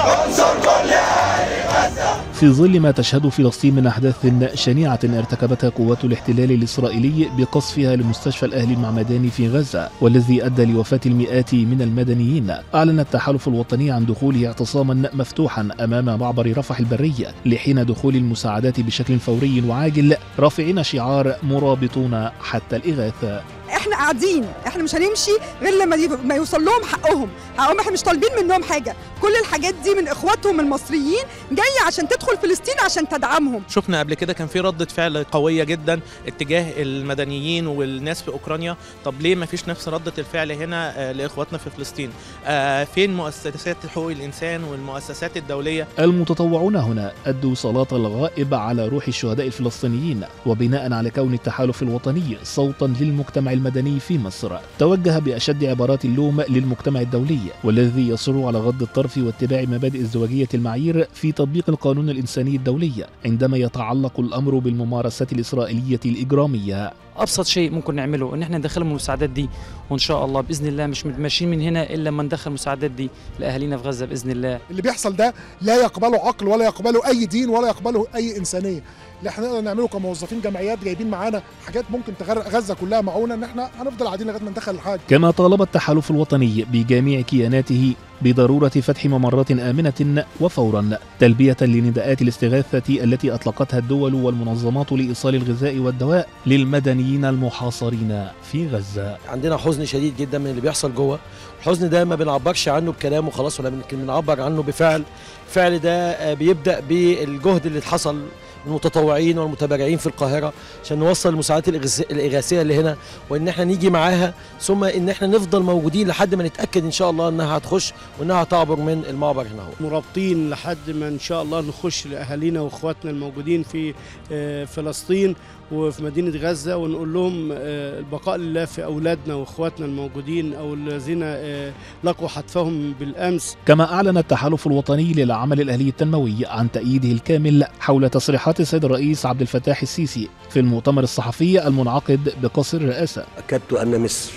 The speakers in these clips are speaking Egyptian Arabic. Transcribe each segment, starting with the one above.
في ظل ما تشهد فلسطين من أحداث شنيعة ارتكبتها قوات الاحتلال الإسرائيلي بقصفها لمستشفى الأهلي المعمداني في غزة والذي أدى لوفاة المئات من المدنيين أعلن التحالف الوطني عن دخوله اعتصاما مفتوحا أمام معبر رفح البري لحين دخول المساعدات بشكل فوري وعاجل رافعين شعار مرابطون حتى الإغاثة احنا قاعدين احنا مش هنمشي غير لما يب- ما يوصل لهم حقهم حقهم احنا مش طالبين منهم حاجه كل الحاجات دي من اخواتهم المصريين جايه عشان تدخل فلسطين عشان تدعمهم شفنا قبل كده كان في ردة فعل قوية جدا اتجاه المدنيين والناس في أوكرانيا طب ليه ما فيش نفس ردة الفعل هنا آه، لإخواتنا في فلسطين آه، فين مؤسسات حقوق الإنسان والمؤسسات الدولية المتطوعون هنا أدوا صلاة الغائب على روح الشهداء الفلسطينيين وبناء على كون التحالف الوطني صوتا للمجتمع المدني في مصر توجه بأشد عبارات اللوم للمجتمع الدولي والذي يصر على غض الطرف واتباع مبادئ ازدواجية المعايير في تطبيق القانون الإنساني الدولي عندما يتعلق الأمر بالممارسات الإسرائيلية الإجرامية ابسط شيء ممكن نعمله ان احنا ندخلهم المساعدات دي وان شاء الله باذن الله مش ماشيين من هنا الا لما ندخل المساعدات دي لاهالينا في غزه باذن الله اللي بيحصل ده لا يقبله عقل ولا يقبله اي دين ولا يقبله اي انسانيه اللي احنا نقدر نعمله كموظفين جمعيات جايبين معانا حاجات ممكن تغرق غزه كلها معونه ان احنا هنفضل قاعدين لغايه ما ندخل الحاجه كما طالب التحالف الوطني بجميع كياناته بضرورة فتح ممرات آمنة وفورا تلبية لنداءات الاستغاثة التي أطلقتها الدول والمنظمات لإيصال الغذاء والدواء للمدنيين المحاصرين في غزة عندنا حزن شديد جدا من اللي بيحصل جوه الحزن ده ما بنعبرش عنه بكلام وخلاص ولا بن- بنعبر عنه بفعل الفعل ده آه، بيبدا بالجهد اللي حصل من المتطوعين والمتبرعين في القاهره عشان نوصل المساعدات الإغاث- الاغاثيه اللي هنا وان احنا نيجي معاها ثم ان احنا نفضل موجودين لحد ما نتاكد ان شاء الله انها هتخش وانها هتعبر من المعبر هنا هو. مرابطين لحد ما ان شاء الله نخش لاهالينا واخواتنا الموجودين في آه، فلسطين وفي مدينه غزه ونقول لهم آه، البقاء لله في اولادنا واخواتنا الموجودين او الذين آه، لقوا حتفهم بالامس كما أعلن التحالف الوطني للعمل الأهلي التنموي عن تأييده الكامل حول تصريحات السيد الرئيس عبد الفتاح السيسي في المؤتمر الصحفي المنعقد بقصر الرئاسة أكدت أن مصر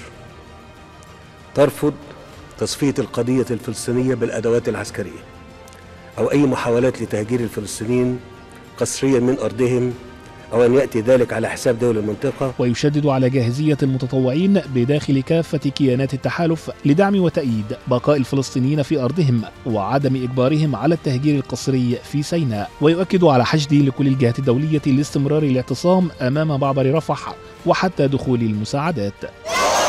ترفض تصفية القضية الفلسطينية بالأدوات العسكرية أو أي محاولات لتهجير الفلسطينيين قسريا من أرضهم أو أن يأتي ذلك على حساب دول المنطقة ويشدد على جاهزية المتطوعين بداخل كافة كيانات التحالف لدعم وتأييد بقاء الفلسطينيين في أرضهم وعدم إجبارهم على التهجير القسري في سيناء ويؤكد على حشد لكل الجهات الدولية لاستمرار الاعتصام أمام معبر رفح وحتى دخول المساعدات